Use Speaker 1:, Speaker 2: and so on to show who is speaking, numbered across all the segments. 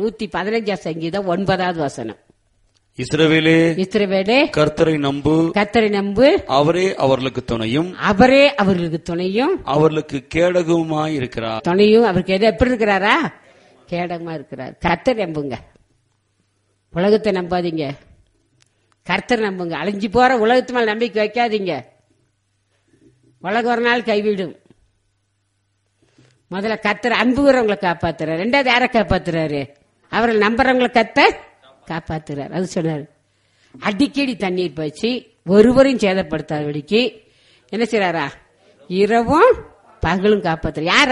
Speaker 1: நூத்தி பதினஞ்சாம் சங்கீதம் ஒன்பதாவது வசனம்
Speaker 2: இஸ்ரவேலே
Speaker 1: இஸ்ரவேலே
Speaker 2: கர்த்தரை நம்பு
Speaker 1: கத்தரை நம்பு
Speaker 2: அவரே அவர்களுக்கு துணையும்
Speaker 1: அவரே அவர்களுக்கு துணையும்
Speaker 2: அவர்களுக்கு கேடகவுமாய் இருக்கிறார்
Speaker 1: துணையும் அவருக்கு எது எப்படி இருக்கிறாரா கேடகமா இருக்கிறார் கர்த்தர் நம்புங்க உலகத்தை நம்பாதீங்க கர்த்தர் நம்புங்க அழிஞ்சு போற உலகத்து மேல நம்பிக்கை வைக்காதீங்க உலகம் ஒரு நாள் கைவிடும் முதல்ல கர்த்தர் அன்புகிறவங்களை காப்பாத்துறாரு ரெண்டாவது யாரை காப்பாத்துறாரு அவரை நம்புறவங்களை கத்த காப்பாத்துறாரு அது சொன்னாரு அடிக்கடி தண்ணீர் பாய்ச்சி ஒருவரையும் சேதப்படுத்தாதபடிக்கு என்ன செய்றாரா இரவும் பகலும் காப்பாத்துற யார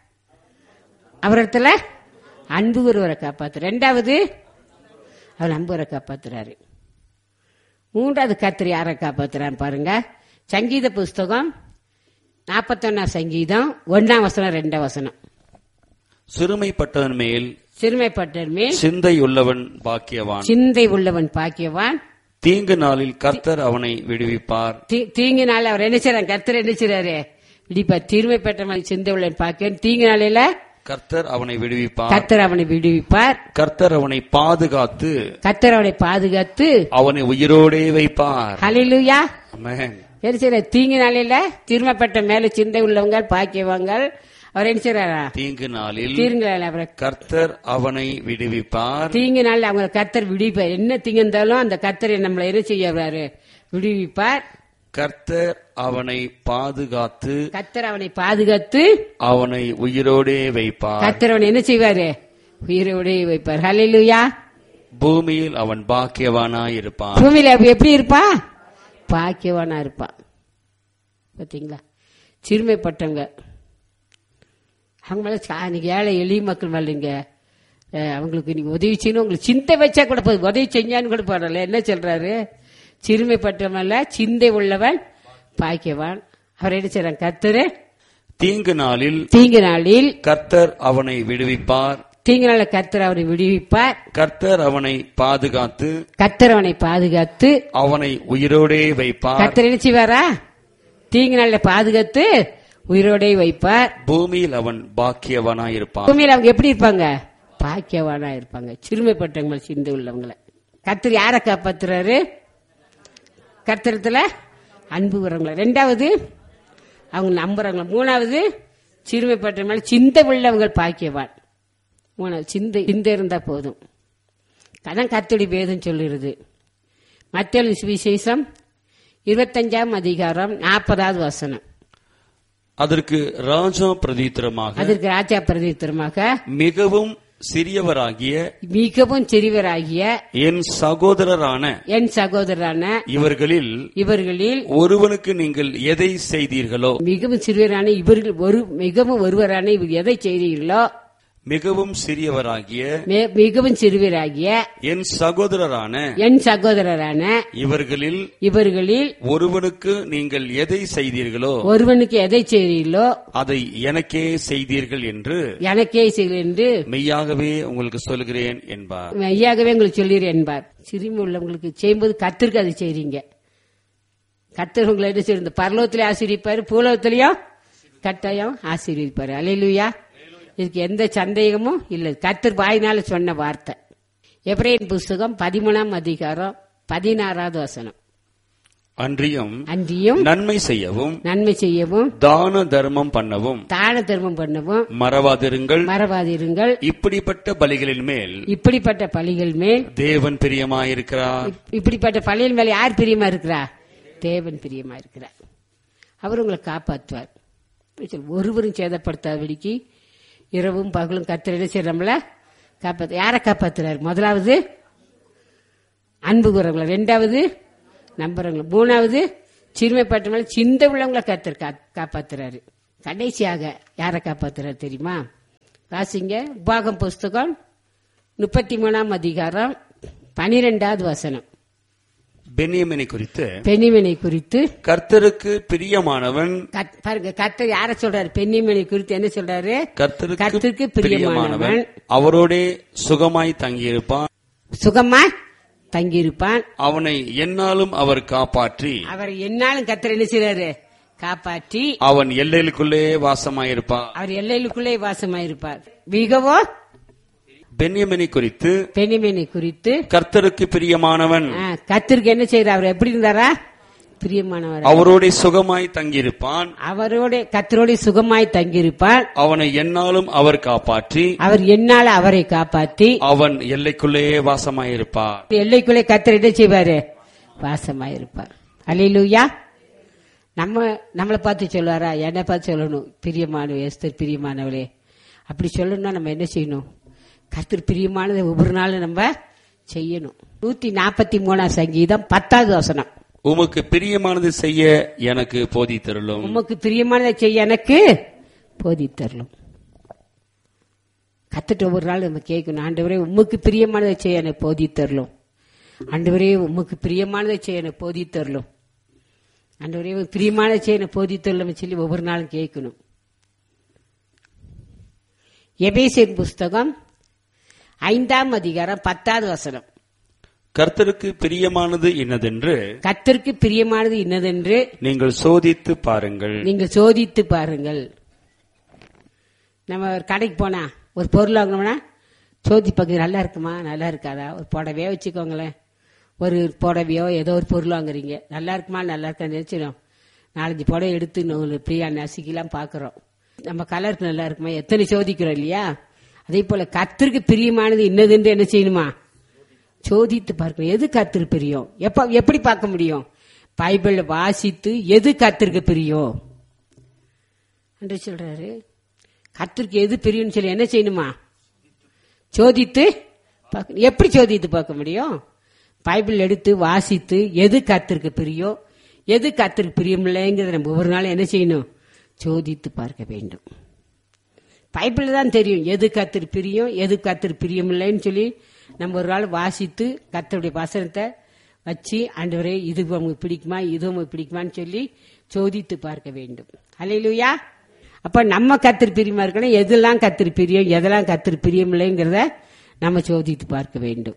Speaker 1: அவரிடத்துல அன்பு ஒருவரை காப்பாத்து ரெண்டாவது அவர் அன்புவரை காப்பாத்துறாரு மூன்றாவது கத்திரி யாரை காப்பாத்துறான்னு பாருங்க சங்கீத புஸ்தகம் நாற்பத்தொன்னாம் சங்கீதம் ஒன்னாம் வசனம் ரெண்டாம் வசனம்
Speaker 2: சிறுமைப்பட்டவன் மேல்
Speaker 1: சிறுமைப்பட்டர் மேல்
Speaker 2: சிந்தை உள்ளவன் பாக்கியவான்
Speaker 1: சிந்தை உள்ளவன் பாக்கியவான்
Speaker 2: தீங்கு நாளில் கர்த்தர் அவனை விடுவிப்பார்
Speaker 1: தீ- தீங்கு நாள் அவர் என்ன செய்றார் கர்த்தர் என்ன செய்றாரு இடிப்பா தீர்மைப்பட்ட மாதிரி சிந்தை உள்ளவன் பாக்கியவன் தீங்கு நாளில
Speaker 2: கர்த்தர் அவனை விடுவிப்பார்
Speaker 1: கர்த்தர் அவனை விடுவிப்பார்
Speaker 2: கர்த்தர் அவனை பாதுகாத்து
Speaker 1: கர்த்தர் அவனை பாதுகாத்து
Speaker 2: அவனை உயிரோடே வைப்பார்
Speaker 1: ஹalleluya
Speaker 2: ஆமென்.
Speaker 1: என்ன செய்யற தீங்கு நாளில தீர்மைப்பட்ட மேல சிந்தை உள்ளவங்க பாக்கியவங்க அவர் என்ன செய்றாரா
Speaker 2: தீங்கு நாளில்
Speaker 1: தீங்கு நாள் அவரை
Speaker 2: கர்த்தர் அவனை விடுவிப்பார்
Speaker 1: தீங்கு நாள் அவங்க கர்த்தர் விடுவிப்பார் என்ன தீங்கு இருந்தாலும் அந்த கர்த்தர் நம்மளை என்ன செய்யறாரு விடுவிப்பார்
Speaker 2: கர்த்தர் அவனை பாதுகாத்து
Speaker 1: கர்த்தர் அவனை பாதுகாத்து
Speaker 2: அவனை உயிரோடே வைப்பார்
Speaker 1: கர்த்தர் அவனை என்ன செய்வாரு உயிரோடு வைப்பார் ஹalleluya
Speaker 2: பூமியில் அவன் பாக்கியவானாய் இருப்பான்
Speaker 1: பூமியில அப்ப எப்படி இருப்பா பாக்கியவானா இருப்பான் பாத்தீங்களா சிறுமைப்பட்டவங்க அவங்க மேல சா- நீங்க ஏழை எளிய மக்கள் மேலீங்க அவங்களுக்கு நீங்க உதவி செய்யணும் உங்களுக்கு சிந்தை வச்சா கூட போதும் உதவி செஞ்சான்னு கூட பாடல என்ன சொல்றாரு சிறுமைப்பட்டவன் சிந்தை உள்ளவன் பாக்கியவான் அவர் என்ன செய்றாங்க கர்த்தரு
Speaker 2: தீங்கு நாளில்
Speaker 1: தீங்கு நாளில்
Speaker 2: கர்த்தர் அவனை விடுவிப்பார்
Speaker 1: தீங்கு நாள கர்த்தர் அவரை விடுவிப்பார்
Speaker 2: கர்த்தர் அவனை பாதுகாத்து
Speaker 1: கர்த்தர் அவனை பாதுகாத்து
Speaker 2: அவனை உயிரோடே வைப்பார்
Speaker 1: கர்த்தர் என்ன செய்வாரா தீங்கு நாள்ல பாதுகாத்து உயிரோடே வைப்பார்
Speaker 2: பூமியில் அவன் பாக்கியவானாய் இருப்பான்
Speaker 1: பூமியில அவங்க எப்படி இருப்பாங்க பாக்கியவானா இருப்பாங்க சிறுமைப்பட்டவங்க சிந்தை உள்ளவங்களை கர்த்தர் யாரை காப்பாத்துறாரு கர்த்தரத்துல அன்பு வரவங்களை ரெண்டாவது அவங்க நம்புறவங்க மூணாவது சிறுமைப்பட்டவங்க சிந்தை உள்ளவங்க பாக்கியவான் மூணாவது சிந்தை சிந்தை இருந்தா போதும் அதான் கர்த்தருடைய வேதம் சொல்லுறது மத்திய சுவிசேஷம் இருபத்தஞ்சாம் அதிகாரம் நாற்பதாவது வசனம்
Speaker 2: அதற்கு ராஜா பிரதித்திரமாக
Speaker 1: அதற்கு ராஜா பிரதித்திரமாக
Speaker 2: மிகவும் சிறியவராகிய
Speaker 1: மிகவும் சிறியவராகிய
Speaker 2: என் சகோதரரான
Speaker 1: என் சகோதரரான
Speaker 2: இவர்களில்
Speaker 1: இவர்களில்
Speaker 2: ஒருவனுக்கு நீங்கள் எதை செய்தீர்களோ
Speaker 1: மிகவும் சிறுவரான இவர்கள் ஒரு மிகவும் ஒருவரான இவர் எதை செய்தீர்களோ
Speaker 2: மிகவும் சிறியவராகிய
Speaker 1: மே- மிகவும் சிறுவராகிய
Speaker 2: என் சகோதரரான
Speaker 1: என் சகோதரரான
Speaker 2: இவர்களில்
Speaker 1: இவர்களில்
Speaker 2: ஒருவனுக்கு நீங்கள் எதை செய்தீர்களோ
Speaker 1: ஒருவனுக்கு எதை செய்தீர்களோ
Speaker 2: அதை எனக்கே செய்தீர்கள் என்று
Speaker 1: எனக்கே செய்து என்று
Speaker 2: மெய்யாகவே உங்களுக்கு சொல்கிறேன் என்பார்
Speaker 1: ஐயாகவே உங்களுக்கு சொல்லிடுறேன் என்பார் சிறுமி உள்ளவங்களுக்கு செய்யும்போது கத்திற்கு அதை செய்றீங்க கத்தர் உங்களை என்ன செய்யுது பரலோகத்திலே ஆசீர்விப்பாரு பூலோகத்திலையும் கட்டாயம் ஆசீர்விப்பாரு அலையிலுயா இதுக்கு எந்த சந்தேகமும் இல்லை கத்தர் வாயினால சொன்ன வார்த்தை எப்ரேன் புஸ்தகம் பதிமூணாம் அதிகாரம் பதினாறாவது வசனம்
Speaker 2: அன்றியும்
Speaker 1: அன்றியும்
Speaker 2: நன்மை செய்யவும்
Speaker 1: நன்மை செய்யவும்
Speaker 2: தான தர்மம் பண்ணவும்
Speaker 1: தான தர்மம் பண்ணவும்
Speaker 2: மறவாதிருங்கள்
Speaker 1: மறவாதிருங்கள்
Speaker 2: இப்படிப்பட்ட பலிகளின் மேல்
Speaker 1: இப்படிப்பட்ட பலிகள் மேல்
Speaker 2: தேவன் பிரியமாயிருக்கிறார்
Speaker 1: இப்- இப்படிப்பட்ட பள்ளியின் மேல யார் பிரியமா இருக்கிறா தேவன் பிரியமா இருக்கிறார் அவர் உங்களை காப்பாற்றுவார் ஒருவரும் சேதப்படுத்தாதபடிக்கு இரவும் பகலும் கத்திர என்ன செய்யறோம்ல காப்பாத்து யாரை காப்பாத்துறாரு முதலாவது அன்பு கூறவங்களை ரெண்டாவது நம்புறவங்களை மூணாவது சிறுமைப்பட்டவங்களை சிந்தை உள்ளவங்களை கத்தர் காப்பாத்துறாரு கடைசியாக யாரை காப்பாத்துறாரு தெரியுமா வாசிங்க உபாகம் புஸ்தகம் முப்பத்தி மூணாம் அதிகாரம் பனிரெண்டாவது வசனம்
Speaker 2: பென்யமினை குறித்து
Speaker 1: பெண்ணிமனை குறித்து
Speaker 2: கர்த்தருக்கு பிரியமானவன்
Speaker 1: கத்- பாருங்க கர்த்தர் யார சொல்றாரு பெண்ணிமனை குறித்து என்ன சொல்றாரு
Speaker 2: கர்த்தருக்கு
Speaker 1: கர்த்தருக்கு
Speaker 2: பிரியமானவன்
Speaker 1: பிரியமானவன்
Speaker 2: அவரோடே சுகமாய் தங்கியிருப்பான்
Speaker 1: சுகமா தங்கியிருப்பான்
Speaker 2: அவனை எந்நாளும் அவர் காப்பாற்றி
Speaker 1: அவர் என்னாலும் கர்த்தர் என்ன செய்றாரு காப்பாற்றி
Speaker 2: அவன் எல்லைகளுக்குள்ளே வாசமாயிருப்பான்
Speaker 1: அவர் எல்லைகளுக்குள்ளே வாசமாயிருப்பார் மிகவும்
Speaker 2: பென்யமினை குறித்து
Speaker 1: பெனிமேனை குறித்து
Speaker 2: கர்த்தருக்கு பிரியமானவன்
Speaker 1: ஆ, கர்த்தருக்கு என்ன செய்யறார் அவர் எப்படி இருந்தாரா பிரியமானவர்
Speaker 2: அவரோட சுகமாய் தங்கியிருப்பான்
Speaker 1: அவரோட கத்தரோட சுகமாய் தங்கியிருப்பார்
Speaker 2: அவனை எந்நாளும் அவர் காப்பாற்றி
Speaker 1: அவர் என்னால அவரை காப்பாத்தி
Speaker 2: அவன் எல்லைக்குள்ளேயே வாசமாயிருப்பார்
Speaker 1: எல்லைக்குள்ளே கத்தர் என்ன செய்வாரு வாசமாயிருப்பார் அல்லேலூயா நம்ம நம்மளை பார்த்து சொல்லுவாரா என்னை பார்த்து சொல்லணும் பிரியமான எஸ்தர் பிரியமானவளே அப்படி சொல்லணும்னா நம்ம என்ன செய்யணும் கர்த்தர் பிரியமானதை ஒவ்வொரு நாளும் நம்ம செய்யணும் நூத்தி நாற்பத்தி மூணாம் சங்கீதம் பத்தாவது வசனம்
Speaker 2: உமக்கு பிரியமானது செய்ய எனக்கு போதி தருளும்
Speaker 1: உமக்கு பிரியமானதை செய்ய எனக்கு போதித்தரலும் கத்துட்டு ஒவ்வொரு நாள் நம்ம கேட்கணும் ஆண்டவரே உமக்கு பிரியமானதை செய்ய எனக்கு போதித்தரலும் ஆண்டவரே உமக்கு பிரியமானதை செய்ய எனக்கு போதித்தரலும் ஆண்டவரே உமக்கு பிரியமானதை செய்ய எனக்கு போதித்தரலும் சொல்லி ஒவ்வொரு நாளும் கேட்கணும் எபேசியர் புஸ்தகம் ஐந்தாம் அதிகாரம் பத்தாவது வசனம்
Speaker 2: கர்த்தருக்கு பிரியமானது இன்னதென்று
Speaker 1: கர்த்தருக்கு பிரியமானது இன்னதென்று
Speaker 2: நீங்கள் சோதித்து பாருங்கள்
Speaker 1: நீங்கள் சோதித்து பாருங்கள் நம்ம ஒரு கடைக்கு போனா ஒரு பொருள் வாங்கணும்னா சோதி பார்க்க நல்லா இருக்குமா நல்லா இருக்காதா ஒரு புடவையோ வச்சுக்கோங்களேன் ஒரு புடவையோ ஏதோ ஒரு பொருள் வாங்குறீங்க நல்லா இருக்குமா நல்லா இருக்கான்னு நினைச்சிடும் நாலஞ்சு புடவை எடுத்து நூல் பிரியா நசுக்கிலாம் பார்க்குறோம் நம்ம கலருக்கு நல்லா இருக்குமா எத்தனை சோதிக்கிறோம் இல்லையா அதே போல கத்திற்கு பிரியமானது இன்னதுன்னு என்ன செய்யணுமா சோதித்து பார்க்கணும் எது கத்திற்கு பிரியம் எப்ப எப்படி பார்க்க முடியும் பைபிள் வாசித்து எது கத்திற்கு பிரியம் என்று சொல்றாரு கத்திற்கு எது பிரியும்னு சொல்லி என்ன செய்யணுமா சோதித்து பார்க்கணும். எப்படி சோதித்து பார்க்க முடியும் பைபிள் எடுத்து வாசித்து எது கத்திற்கு பிரியோ எது கத்திற்கு பிரியமில்லைங்கிறத நம்ம ஒவ்வொரு நாளும் என்ன செய்யணும் சோதித்து பார்க்க வேண்டும் பைபிள் தான் தெரியும் எது கத்திரி பிரியம் எது கத்திரி பிரியமில்லைன்னு சொல்லி நம்ம ஒரு நாள் வாசித்து கத்தருடைய வசனத்தை வச்சு ஆண்டவரே இது உங்களுக்கு பிடிக்குமா இது உங்களுக்கு பிடிக்குமான்னு சொல்லி சோதித்து பார்க்க வேண்டும் அல்லையிலுயா அப்ப நம்ம கத்திரி பிரியமா இருக்கணும் எதெல்லாம் கத்திரி பிரியம் எதெல்லாம் கத்திரி பிரியமில்லைங்கிறத நம்ம சோதித்து பார்க்க வேண்டும்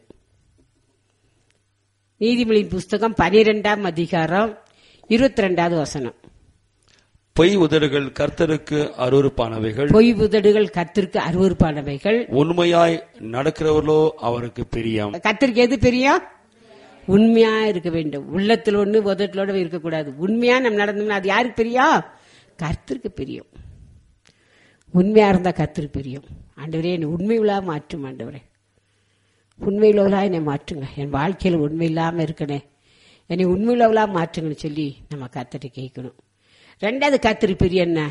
Speaker 1: நீதிமொழியின் புஸ்தகம் பனிரெண்டாம் அதிகாரம் இருபத்தி ரெண்டாவது வசனம்
Speaker 2: பொய் உதடுகள் கர்த்தருக்கு அருவருப்பானவைகள்
Speaker 1: பொய் உதடுகள் கத்திற்கு அருவறுப்பானவைகள்
Speaker 2: உண்மையாய் நடக்கிறவர்களோ அவருக்கு பிரியம்
Speaker 1: கத்திரிக்கு எது பிரியம் உண்மையா இருக்க வேண்டும் உள்ளத்தில் ஒண்ணு உதட்டிலோட இருக்கக்கூடாது உண்மையா நம்ம நடந்தோம்னா அது யாருக்கு பிரியம் கர்த்தருக்கு பிரியம் உண்மையா இருந்தா கர்த்தருக்கு பிரியம் ஆண்டவரே என்னை உண்மை உள்ளா மாற்றும் ஆண்டவரே உண்மை உள்ளவளா என்னை மாற்றுங்க என் வாழ்க்கையில் உண்மை இல்லாம இருக்கனே என்னை உண்மை உள்ளவளா மாற்றுங்கன்னு சொல்லி நம்ம கர்த்தரை கேட்கணும் ரெண்டாவது கர்த்தர் பிரியம் என்ன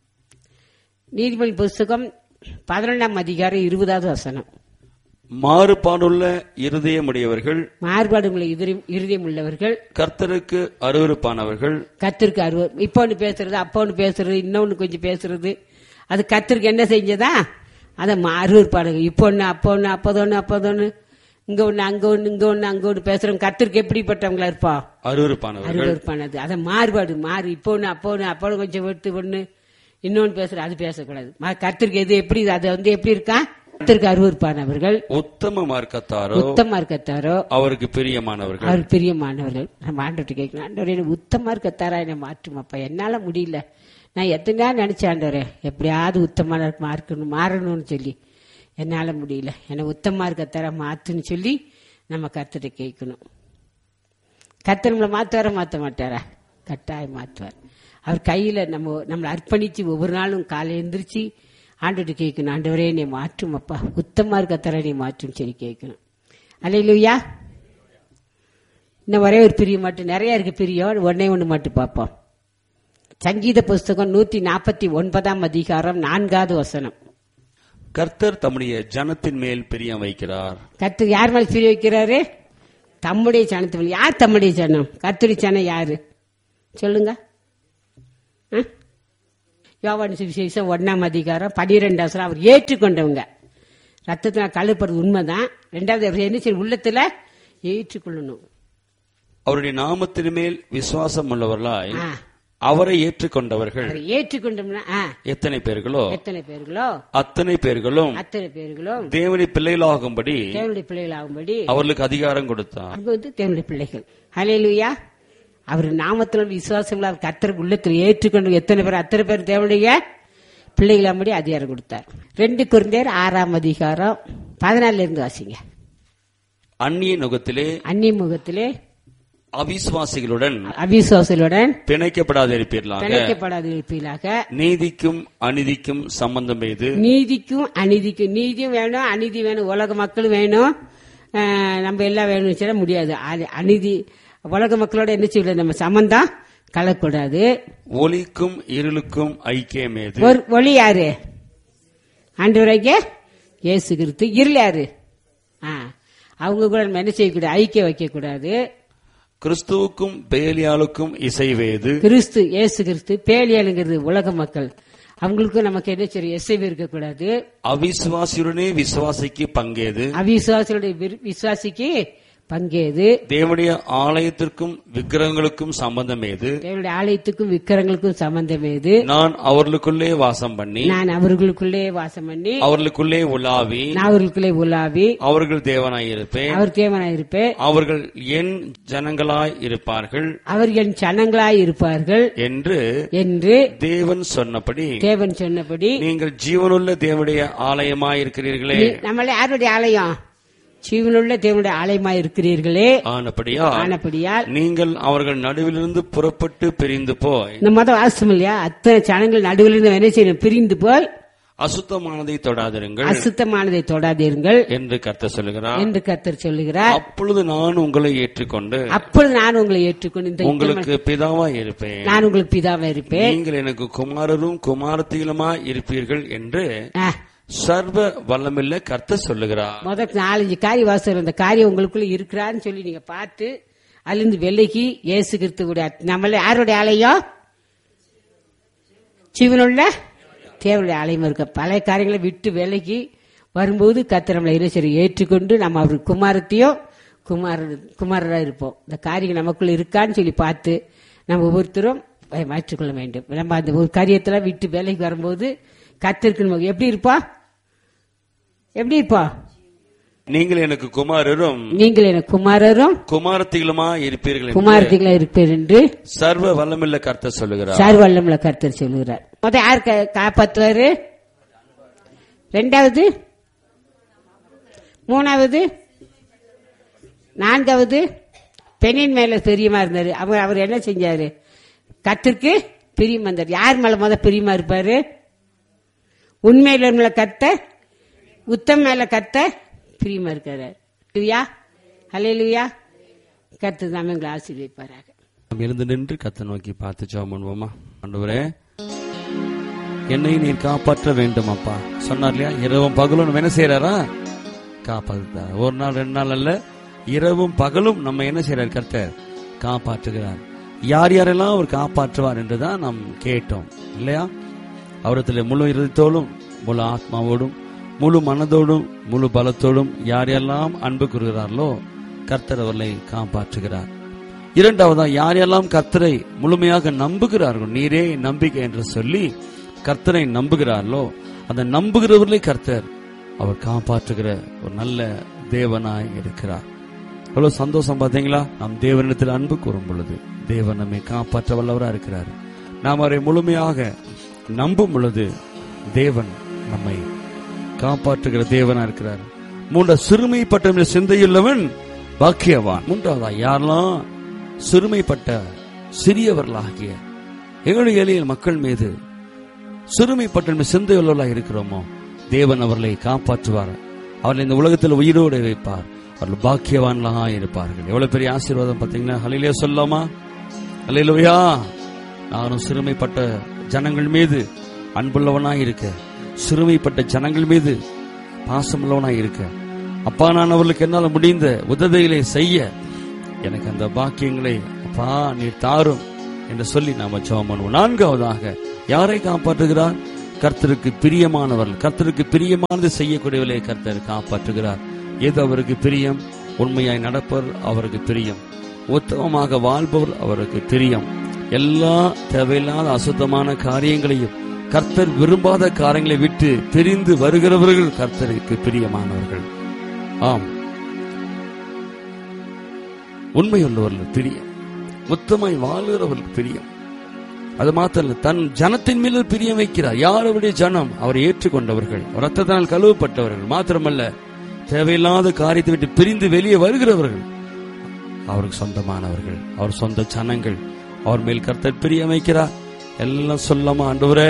Speaker 1: நீதிமொழி புஸ்தகம் பதினொன்றாம் அதிகாரம் இருபதாவது வசனம்
Speaker 2: மாறுபாடுள்ள இருதயமுடையவர்கள்
Speaker 1: மாறுபாடு உள்ள இதயம் இருதயம் உள்ளவர்கள்
Speaker 2: கர்த்தருக்கு அருவருப்பானவர்கள்
Speaker 1: கத்திற்கு அருவ இப்போ ஒன்று பேசுறது அப்போ ஒன்று பேசுறது இன்னொன்று கொஞ்சம் பேசுறது அது கத்திற்கு என்ன செஞ்சதா அதை அருவறுப்பாடுங்க இப்போ ஒன்று அப்போ ஒன்று அப்போதொன்று அப்போதொன்று இங்க ஒன்று அங்க ஒன்று இங்க ஒன்று அங்க ஒன்று பேசுறவங்க கத்திற்கு எப்படிப்பட்டவங்களா இருப்பா
Speaker 2: அருவருப்பானவர்கள்
Speaker 1: அருவறுப்பானது அதை மாறுபாடு மாறு இப்போ ஒன்று அப்போ ஒன்று அப்போ ஒண்ணு கொஞ்சம் எடுத்து ஒன்று இன்னொன்று பேசுற அது பேசக்கூடாது மா- கத்திற்கு எது எப்படி அது வந்து எப்படி இருக்கா கத்திற்கு அருவறுப்பானவர்கள்
Speaker 2: உத்தம மார்க்கத்தாரோ
Speaker 1: உத்தமா இருக்கத்தாரோ
Speaker 2: அவருக்கு பிரியமானவர்கள்
Speaker 1: அவர் பிரியமானவர்கள் நம்ம ஆண்டவர்கிட்ட கேட்கணும் ஆண்டவரே எனக்கு உத்தமா இருக்கத்தாரா என்னை மாற்றும் அப்பா என்னால முடியல நான் எத்தனை நேரம் நினைச்சேன் ஆண்டவரே எப்படியாவது உத்தமான மார்க்கணும் மாறணும்னு சொல்லி என்னால முடியல என்னை உத்தமா இருக்கத்தாரா மாத்துன்னு சொல்லி நம்ம கர்த்தரை கேட்கணும் கர்த்தர் நம்மளை மாத்துவாரா மாத்த மாட்டாரா கட்டாயம் மாத்துவார் அவர் கையில நம்ம நம்மளை அர்ப்பணிச்சு ஒவ்வொரு நாளும் காலை எந்திரிச்சு ஆண்டுட்டு கேட்கணும் ஆண்டவரே என்னை மாற்றும் அப்பா உத்தமா இருக்கத்தாரா நீ மாற்றும் சொல்லி கேட்கணும் அலையிலுயா இன்னும் ஒரே ஒரு பிரியம் மட்டும் நிறைய இருக்கு பிரியம் ஒன்னே ஒன்று மட்டும் பார்ப்போம் சங்கீத புஸ்தகம் நூத்தி நாற்பத்தி ஒன்பதாம் அதிகாரம் நான்காவது வசனம்
Speaker 2: கர்த்தர் தம்முடைய ஜனத்தின் மேல் பிரியம் வைக்கிறார்
Speaker 1: கத்து யார் மேல் பிரிய வைக்கிறாரு தம்முடைய சனத்து மேல் யார் தம்முடைய சனம் கத்துடைய சனம் யாரு சொல்லுங்க ஆ? யோவான் சுவிசேஷம் ஒன்னாம் அதிகாரம் பனிரெண்டாம் வசனம் அவர் ஏற்றுக்கொண்டவங்க ரத்தத்தினால் கழுப்படுறது உண்மைதான் ரெண்டாவது அவர் என்ன செய்யணும்? உள்ளத்துல ஏற்றுக்கொள்ளணும்
Speaker 2: அவருடைய நாமத்தின் மேல் விசுவாசம் உள்ளவர்களாய்
Speaker 1: ஆ.
Speaker 2: அவரை ஏற்றுக்கொண்டவர்கள்
Speaker 1: அவரை ஏற்றுக்கொண்டோம்னா ஆ,
Speaker 2: எத்தனை பேர்களோ
Speaker 1: எத்தனை பேர்களோ
Speaker 2: அத்தனை பேர்களும்
Speaker 1: அத்தனை பேர்களும்
Speaker 2: தேவனுடைய பிள்ளைகளாகும்படி
Speaker 1: தேவனுடைய பிள்ளைகள் ஆகும்படி
Speaker 2: அவர்களுக்கு அதிகாரம் கொடுத்தார்
Speaker 1: அங்க வந்து தேவனுடைய பிள்ளைகள் ஹalleluya அவர் நாமத்தில் விசுவாசங்கள் அவர் கத்தர் உள்ளத்தில் ஏற்றுக்கொண்டு எத்தனை பேர் அத்தனை பேர் தேவனுடைய பிள்ளைகளாகும்படி அதிகாரம் கொடுத்தார் ரெண்டு குருந்தேர் ஆறாம் அதிகாரம் பதினாலுல இருந்து வாசிங்க
Speaker 2: அந்நிய நுகத்திலே
Speaker 1: அந்நிய முகத்திலே
Speaker 2: அவிசுவாசிகளுடன்
Speaker 1: அவிசுவாசலுடன்
Speaker 2: பிணைக்கப்படாதிருப்பீர்களாக
Speaker 1: பிணைக்கப்படாது இருப்பீர்களாக
Speaker 2: நீதிக்கும் அநீதிக்கும் சம்பந்தம் எது
Speaker 1: நீதிக்கும் அநீதிக்கும் நீதியும் வேணும் அநீதி வேணும் உலக மக்களும் வேணும் அஹ், நம்ம எல்லாம் வேணும்னு சொல்ல முடியாது அ- அநீதி உலக மக்களோட என்ன செய்யல நம்ம சம்பந்தம் கலக்கூடாது
Speaker 2: ஒளிக்கும் இருளுக்கும் ஐக்கியம் எது
Speaker 1: ஒரு ஒளி யாரு ஆண்டவராக இயேசு கிறிஸ்து இருள் யாரு ஆ, அவங்க கூட நம்ம என்ன செய்யக்கூடாது ஐக்கியம் வைக்கக்கூடாது
Speaker 2: கிறிஸ்துவுக்கும் பேலியாளுக்கும் இசைவேது
Speaker 1: கிறிஸ்து இயேசு கிறிஸ்து பேலியலுங்கிறது உலக மக்கள் அவங்களுக்கும் நமக்கு என்ன செய்யும் எசைவு இருக்கக்கூடாது
Speaker 2: அவிசுவாசியுடனே விசுவாசிக்கு பங்கேது
Speaker 1: அவிசுவாசிகளுடைய விரு- விசுவாசிக்கு பங்கேது
Speaker 2: தேவனுடைய ஆலயத்திற்கும் விக்கிரகங்களுக்கும் சம்பந்தம் ஏது
Speaker 1: தேவனுடைய ஆலயத்துக்கும் விக்கிரங்களுக்கும் சம்பந்தம் ஏது
Speaker 2: நான் அவர்களுக்குள்ளே வாசம் பண்ணி
Speaker 1: நான் அவர்களுக்குள்ளே வாசம் பண்ணி
Speaker 2: அவர்களுக்குள்ளே உலாவி
Speaker 1: நான் அவர்களுக்குள்ளே உலாவி
Speaker 2: அவர்கள் தேவனாயிருப்பேன்
Speaker 1: அவர் தேவனாய் இருப்பேன்
Speaker 2: அவர்கள் என் ஜனங்களாய் இருப்பார்கள்
Speaker 1: அவர் என் சனங்களாய் இருப்பார்கள்
Speaker 2: என்று
Speaker 1: என்று
Speaker 2: தேவன் சொன்னபடி
Speaker 1: தேவன் சொன்னபடி
Speaker 2: நீங்கள் ஜீவனுள்ள தேவனுடைய ஆலயமாய் இருக்கிறீர்களே
Speaker 1: நீ- நம்மள யாருடைய ஆலயம் ஜீவனுள்ள தேவனுடைய ஆலயமாய் இருக்கிறீர்களே
Speaker 2: ஆனபடியா
Speaker 1: ஆனபடியால்
Speaker 2: நீங்கள் அவர்கள் நடுவிலிருந்து புறப்பட்டு பிரிந்து போய்
Speaker 1: இந்த மத வாசம் இல்லையா அத்தனை சனங்கள் நடுவில் இருந்து என்ன செய்யணும் பிரிந்து போய்
Speaker 2: அசுத்தமானதை தொடாதிருங்கள்
Speaker 1: அசுத்தமானதை தொடாதீர்கள்
Speaker 2: என்று கர்த்தர் சொல்லுகிறார்
Speaker 1: என்று கர்த்தர் சொல்லுகிறார்
Speaker 2: அப்பொழுது நான் உங்களை ஏற்றுக்கொண்டு
Speaker 1: அப்பொழுது நான் உங்களை ஏற்றுக்கொண்டு இந்த
Speaker 2: உங்களுக்கு பிதாவாய் இருப்பேன்
Speaker 1: நான் உங்களுக்கு பிதாவா இருப்பேன்
Speaker 2: நீங்கள் எனக்கு குமாரரும் குமாரத்திலுமாய் இருப்பீர்கள் என்று
Speaker 1: ஆ,
Speaker 2: சர்வ வல்லமில்ல கர்த்தர் சொல்லுகிறார்
Speaker 1: முதல் நாலஞ்சு காரிய வாசல் அந்த காரியம் உங்களுக்குள்ள இருக்கிறான்னு சொல்லி நீங்க பார்த்து அதிலிருந்து விலகி இயேசு கிறிஸ்துவுடைய நம்மள யாருடைய ஆலயம் ஜீவனுள்ள தேவனுடைய ஆலயம் இருக்க பழைய காரியங்களை விட்டு விலகி வரும்போது கர்த்தர் நம்மளை இறைச்சரை ஏற்றுக்கொண்டு நம்ம அவர் குமாரத்தையும் குமாரர் குமாரரா இருப்போம் இந்த காரியம் நமக்குள்ள இருக்கான்னு சொல்லி பார்த்து நம்ம ஒவ்வொருத்தரும் அதை மாற்றிக்கொள்ள வேண்டும் நம்ம அந்த ஒரு காரியத்துல விட்டு வேலைக்கு வரும்போது கத்திருக்கு நம்ம எப்படி இருப்போம் எப்படி இருப்போம்
Speaker 2: நீங்கள் எனக்கு குமாரரும்
Speaker 1: நீங்கள் எனக்கு குமாரரும்
Speaker 2: குமாரத்திலுமாய் இருப்பீர்கள் என்று
Speaker 1: குமாரத்திகளா இருப்பேர் என்று
Speaker 2: சர்வ வல்லமில்ல கர்த்தர் சொல்லுகிறார்
Speaker 1: சார்வல்லம்ல கர்த்தர் சொல்லுகிறார் முத யார் கா- காப்பாத்துவாரு ரெண்டாவது மூணாவது நான்காவது பெண்ணின் மேல பிரியமா இருந்தாரு அவர் அவர் என்ன செஞ்சாரு கத்திற்கு பிரியம் வந்தார் யார் மேல முத பிரியமா இருப்பாரு உண்மையில மேல கத்த உத்தம் மேல கத்த பிரியமா இருக்காரு லுயா ஹalleluya கத்து தான் எங்களை ஆசீர்வதிப்பாராக
Speaker 2: நாம் எழுந்து நின்று கத்த நோக்கி பார்த்து ஜெபம் பண்ணுவோமா ஆண்டவரே என்னை நீர் காப்பாற்ற வேண்டும் அப்பா சொன்னார் இல்லையா இரவும் பகலும் நம்ம என்ன செய்யறாரா காப்பாற்றுறார் ஒரு நாள் ரெண்டு நாள் அல்ல இரவும் பகலும் நம்ம என்ன செய்யறார் கர்த்தர் காப்பாற்றுகிறார் யார் யாரெல்லாம் அவர் காப்பாற்றுவார் என்றுதான் நாம் கேட்டோம் இல்லையா அவரத்தில் முழு இருதயத்தோடும் முழு ஆத்மாவோடும் முழு மனதோடும் முழு பலத்தோடும் யார் யாரெல்லாம் அன்பு கூறுகிறார்களோ கர்த்தர் அவர்களை காப்பாற்றுகிறார் இரண்டாவதா யாரெல்லாம் கர்த்தரை முழுமையாக நம்புகிறார்கள் நீரே நம்பிக்கை என்று சொல்லி கர்த்தரை நம்புகிறார்களோ அந்த நம்புகிறவர்களை கர்த்தர் அவர் காப்பாற்றுகிற ஒரு நல்ல தேவனாய் இருக்கிறார் எவ்வளவு சந்தோஷம் பாத்தீங்களா நாம் தேவனிடத்தில் அன்பு கூறும் பொழுது தேவன் நம்மை காப்பாற்ற வல்லவரா இருக்கிறார் நாம் அவரை முழுமையாக நம்பும் பொழுது தேவன் நம்மை காப்பாற்றுகிற தேவனா இருக்கிறார் மூன்ற சிறுமைப்பட்ட சிந்தையுள்ளவன் பாக்கியவான் மூன்றாவதா யாரெல்லாம் சிறுமைப்பட்ட சிறியவர்களாகிய எங்களுடைய எளிய மக்கள் மீது சிறுமைப்பட்ட சிந்தையுள்ளவர்களாக இருக்கிறோமோ தேவன் அவர்களை காப்பாற்றுவார் அவர்களை இந்த உலகத்தில் உயிரோடு வைப்பார் அவர்கள் பாக்கியவான்களாக இருப்பார்கள் எவ்வளவு பெரிய ஆசீர்வாதம் பார்த்தீங்கன்னா ஹலிலே சொல்லாமா ஹலிலுயா நானும் சிறுமைப்பட்ட ஜனங்கள் மீது அன்புள்ளவனாய் இருக்க சிறுமைப்பட்ட ஜனங்கள் மீது பாசமுள்ளவனாய் இருக்க அப்பா நான் அவர்களுக்கு என்னால் முடிந்த உதவிகளை செய்ய எனக்கு அந்த பாக்கியங்களை அப்பா நீர் தாரும் என்று சொல்லி நாம ஜெபம் பண்ணுவோம் நான்காவதாக யாரை காப்பாற்றுகிறார் கர்த்தருக்கு பிரியமானவர்கள் கர்த்தருக்கு பிரியமானது செய்யக்கூடியவர்களை கர்த்தர் காப்பாற்றுகிறார் எது அவருக்கு பிரியம் உண்மையாய் நடப்பவர் அவருக்கு பிரியம் உத்தமமாக வாழ்பவர் அவருக்கு பிரியம் எல்லா தேவையில்லாத அசுத்தமான காரியங்களையும் கர்த்தர் விரும்பாத காரியங்களை விட்டு பிரிந்து வருகிறவர்கள் கர்த்தருக்கு பிரியமானவர்கள் ஆம் உண்மையுள்ளவர்கள் பிரியம் மொத்தமாய் வாழுகிறவர்கள் பிரியம் அது மாத்திரம் தன் ஜனத்தின் மீது பிரியம் வைக்கிறார் யார் அவருடைய ஜனம் அவரை ஏற்றுக்கொண்டவர்கள் ரத்தத்தினால் கழுவப்பட்டவர்கள் மாத்திரமல்ல தேவையில்லாத காரியத்தை விட்டு பிரிந்து வெளியே வருகிறவர்கள் அவருக்கு சொந்தமானவர்கள் அவர் சொந்த ஜனங்கள் அவர் மேல் கர்த்தர் பிரியமைக்கிறார் எல்லாம் சொல்லாமா ஆண்டவரே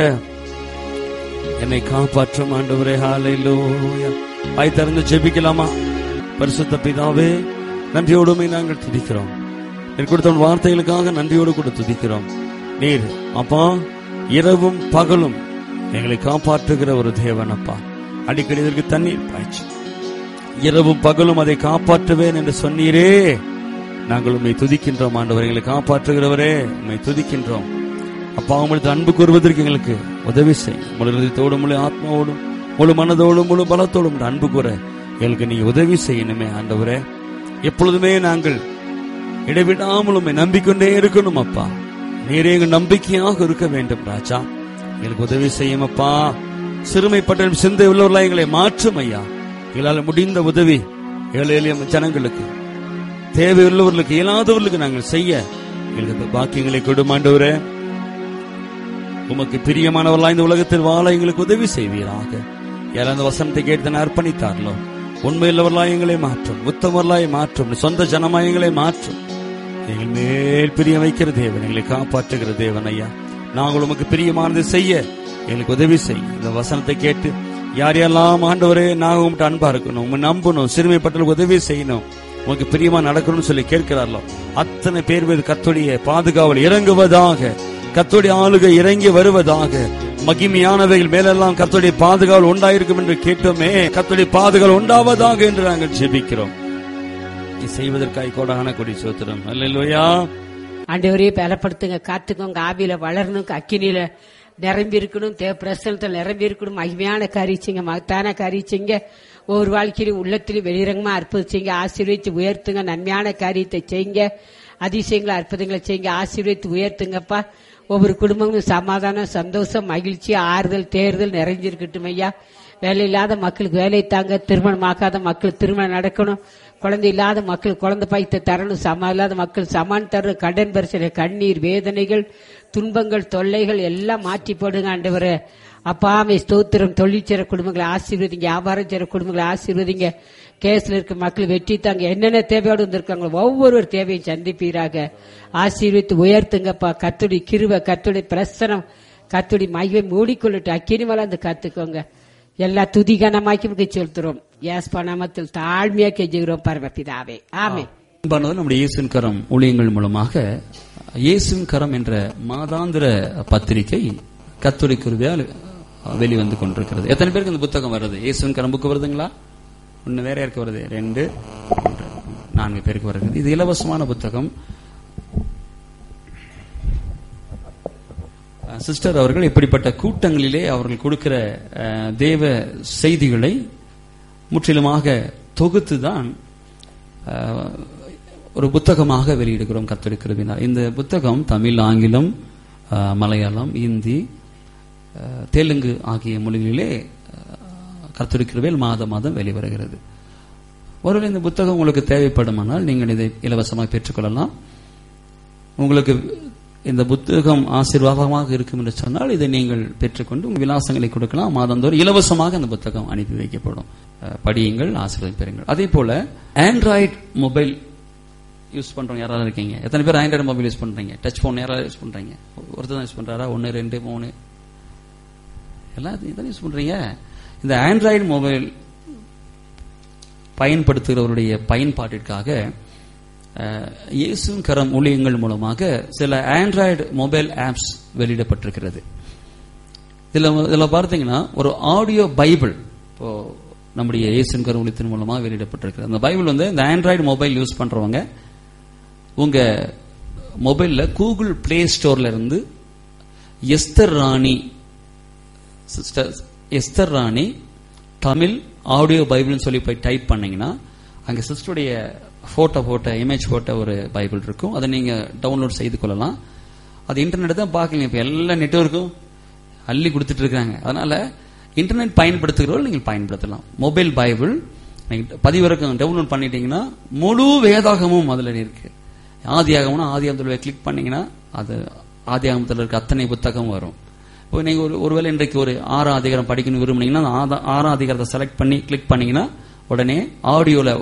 Speaker 2: என்னை காப்பாற்றும் ஆண்டவரே ஹalleluya வாய் திறந்து ஜெபிக்கலாமா பரிசுத்த பிதாவே நன்றியோடுமே நாங்கள் துதிக்கிறோம் நீர் கொடுத்த உன் வார்த்தைகளுக்காக நன்றியோடு கூட துதிக்கிறோம் நீர் அப்பா இரவும் பகலும் எங்களை காப்பாற்றுகிற ஒரு தேவன் அப்பா அடிக்கடி இதற்கு தண்ணீர் பாய்ச்சி இரவும் பகலும் அதை காப்பாற்றுவேன் என்று சொன்னீரே நாங்கள் உண்மை துதிக்கின்றோம் ஆண்டவர் எங்களை காப்பாற்றுகிறவரே உண்மை துதிக்கின்றோம் அப்பா உங்களுக்கு அன்பு கூறுவதற்கு எங்களுக்கு உதவி செய் முழு இதயத்தோடும் முழு ஆத்மாவோடும் முழு மனதோடும் முழு பலத்தோடும் உம்முடைய அன்பு கூற எங்களுக்கு நீங்க உதவி செய்யணுமே ஆண்டவரே எப்பொழுதுமே நாங்கள் இடைவிடாமல் உண்மை நம்பிக்கொண்டே இருக்கணும் அப்பா நீரே எங்கள் நம்பிக்கையாக இருக்க வேண்டும் ராஜா எங்களுக்கு உதவி செய்யும் அப்பா சிறுமைப்பட்ட சிந்தை உள்ளவர்களா எங்களை மாற்றும் ஐயா எங்களால் முடிந்த உதவி ஏழை எளிய ஜனங்களுக்கு தேவையுள்ளவர்களுக்கு இயலாதவர்களுக்கு நாங்கள் செய்ய எங்களுக்கு அந்த பாக்கியங்களை கொடுமாண்டவரே உமக்கு பிரியமானவர்களா இந்த உலகத்தில் வாழ எங்களுக்கு உதவி செய்வீராக யார் அந்த வசனத்தை கேட்டு அர்ப்பணித்தார்களோ உண்மையுள்ளவர்களா எங்களை மாற்றும் உத்தமர்களாய் மாற்றும் சொந்த ஜனமாய் எங்களை மாற்றும் எங்கள் மேல் பிரியம் வைக்கிற தேவன் எங்களை காப்பாற்றுகிற தேவன் ஐயா நாங்கள் உமக்கு பிரியமானதை செய்ய எங்களுக்கு உதவி செய் இந்த வசனத்தை கேட்டு யார் யாரெல்லாம் ஆண்டவரே நாங்கள் உங்கள்கிட்ட அன்பா இருக்கணும் உங்க நம்பணும் சிறுமைப்பட்டவர்களுக்கு உதவி செய்யணும் உனக்கு பிரியமா நடக்கணும்னு சொல்லி கேட்கிறார்களோ அத்தனை பேர் மீது கத்துடைய பாதுகாவல் இறங்குவதாக கத்துடைய ஆளுகை இறங்கி வருவதாக மகிமையானவைகள் மேலெல்லாம் கத்துடைய பாதுகாவல் உண்டாயிருக்கும் என்று கேட்டோமே கத்துடைய பாதுகாவல் உண்டாவதாக என்று நாங்கள் ஜெபிக்கிறோம் நீ செய்வதற்காய் கோடான கொடி சோத்திரம் அல்லையா
Speaker 1: ஆண்டவரே பலப்படுத்துங்க காத்துக்கோங்க ஆவியில வளரணும் அக்கினியில நிரம்பி இருக்கணும் தேவ பிரசனத்தில் நிரம்பி இருக்கணும் மகிமையான காரிச்சிங்க மகத்தான காரிச்சிங்க ஒவ்வொரு வாழ்க்கையிலும் உள்ளத்திலும் வெளிரங்கமா அற்புதம் ஆசீர்வதித்து உயர்த்துங்க நன்மையான காரியத்தை செய்யுங்க அதிசயங்களை அற்புதங்களை செய்யுங்க ஆசீர்வதித்து உயர்த்துங்கப்பா ஒவ்வொரு குடும்பங்களும் சமாதானம் சந்தோஷம் மகிழ்ச்சி ஆறுதல் தேர்தல் நிறைஞ்சிருக்கட்டும் ஐயா வேலை இல்லாத மக்களுக்கு வேலை தாங்க திருமணமாக்காத மக்களுக்கு திருமணம் நடக்கணும் குழந்தை இல்லாத மக்கள் குழந்தை பாய்த்த தரணும் சமா இல்லாத மக்கள் சமான் தரணும் கடன் பரிசனை கண்ணீர் வேதனைகள் துன்பங்கள் தொல்லைகள் எல்லாம் மாற்றி போடுங்க ஆண்டவரே அப்பாமை ஸ்தோத்திரம் தொழிற்சர குடும்பங்களை ஆசீர்வதிங்க வியாபாரம் செய்கிற குடும்பங்களை ஆசீர்வதிங்க கேஸ்ல இருக்க மக்கள் வெற்றி தாங்க என்னென்ன தேவையோடு வந்திருக்காங்களோ ஒவ்வொரு தேவையும் சந்திப்பீராக ஆசீர்வித்து உயர்த்துங்கப்பா கத்துடி கிருவ கத்துடி பிரசனம் கத்துடி மைவை மூடிக்கொள்ளட்டு அக்கினி வளர்ந்து கத்துக்கோங்க எல்லா துதிகனமாக்கி செலுத்துறோம் யாஸ்பா நாமத்தில் தாழ்மையா கெஞ்சுகிறோம் பரமபிதாவே ஆமே
Speaker 2: அன்பானவர் நம்முடைய இயேசுவின் கரம் ஊழியங்கள் மூலமாக இயேசுவின் கரம் என்ற மாதாந்திர பத்திரிகை கத்துரை குருவியால் வெளிவந்து கொண்டிருக்கிறது எத்தனை பேருக்கு இந்த புத்தகம் வருது இயேசுவின் கரம் புக்கு வருதுங்களா ஒன்னு வேற யாருக்கு வருது ரெண்டு மூன்று நான்கு பேருக்கு வருகிறது இது இலவசமான புத்தகம் சிஸ்டர் அவர்கள் இப்படிப்பட்ட கூட்டங்களிலே அவர்கள் கொடுக்கிற அஹ், தேவ செய்திகளை முற்றிலுமாக தொகுத்து தான் அஹ், ஒரு புத்தகமாக வெளியிடுகிறோம் கத்தெடுக்கிறதுனால் இந்த புத்தகம் தமிழ் ஆங்கிலம் அஹ், மலையாளம் இந்தி அஹ், தெலுங்கு ஆகிய மொழிகளிலே கத்தெடுக்கிறவேல் மாதம் மாதம் வெளிவருகிறது ஒருவேளை இந்த புத்தகம் உங்களுக்கு தேவைப்படுமானால் நீங்கள் இதை இலவசமாக பெற்றுக்கொள்ளலாம் உங்களுக்கு இந்த புத்தகம் ஆசீர்வாதமாக இருக்கும் என்று சொன்னால் இதை நீங்கள் பெற்றுக்கொண்டு உங்கள் விலாசங்களை கொடுக்கலாம் மாதந்தோறும் இலவசமாக அந்த புத்தகம் அனுப்பி வைக்கப்படும் அஹ், படியுங்கள் ஆசீர்வாதம் பெறுங்கள் அதே போல ஆண்ட்ராய்டு மொபைல் யூஸ் பண்றவங்க யாராவது இருக்கீங்க எத்தனை பேர் ஆண்ட்ராய்டு மொபைல் யூஸ் பண்றீங்க டச் போன் யாராவது யூஸ் பண்றீங்க ஒருத்தர் தான் யூஸ் பண்றாரா ஒன்னு ரெண்டு மூணு எல்லாம் இதான் யூஸ் பண்றீங்க இந்த ஆண்ட்ராய்டு மொபைல் பயன்படுத்துகிறவருடைய பயன்பாட்டிற்காக அஹ், இயேசுவின் கரம் ஊழியங்கள் மூலமாக சில ஆண்ட்ராய்டு மொபைல் ஆப்ஸ் வெளியிடப்பட்டிருக்கிறது இதுல இதுல பார்த்தீங்கன்னா ஒரு ஆடியோ பைபிள் இப்போ நம்முடைய இயேசுவின் கரம் ஊழியத்தின் மூலமாக வெளியிடப்பட்டிருக்கிறது அந்த பைபிள் வந்து இந்த ஆண்ட்ராய்டு மொபைல் யூஸ் பண்றவங்க உங்க மொபைல்ல கூகுள் பிளே ஸ்டோர்ல இருந்து Esther Rani sister Esther Rani Tamil audio பைபிள்னு சொல்லி போய் டைப் பண்ணீங்கன்னா அங்க சிஸ்டருடைய போட்டோ போட்ட இமேஜ் போட்ட ஒரு பைபிள் இருக்கும் அதை நீங்க டவுன்லோட் செய்து கொள்ளலாம் அது இன்டர்நெட் தான் பார்க்கலீங்க இப்ப எல்லா நெட்வொர்க்கும் அள்ளி கொடுத்துட்டு இருக்காங்க அதனால இன்டர்நெட் பயன்படுத்துகிறவர்கள் நீங்கள் பயன்படுத்தலாம் மொபைல் பைபிள் நீங்க பதிவிறக்கம் டவுன்லோட் பண்ணிட்டீங்கன்னா முழு வேதாகமும் அதுல இருக்கு ஆதியாகம்னா ஆதியாகத்தில் கிளிக் பண்ணீங்கன்னா அது ஆதியாகமத்தில் இருக்க அத்தனை புத்தகம் வரும் இப்போ நீங்க ஒரு ஒருவேளை இன்றைக்கு ஒரு ஆறாம் அதிகாரம் படிக்கணும் விரும்புனீங்கன்னா அந்த ஆதா- ஆறாம் அதிகாரத்தை செலக்ட் பண்ணி கிளிக் பண்ணீங்கன்னா உடனே ஆடியோல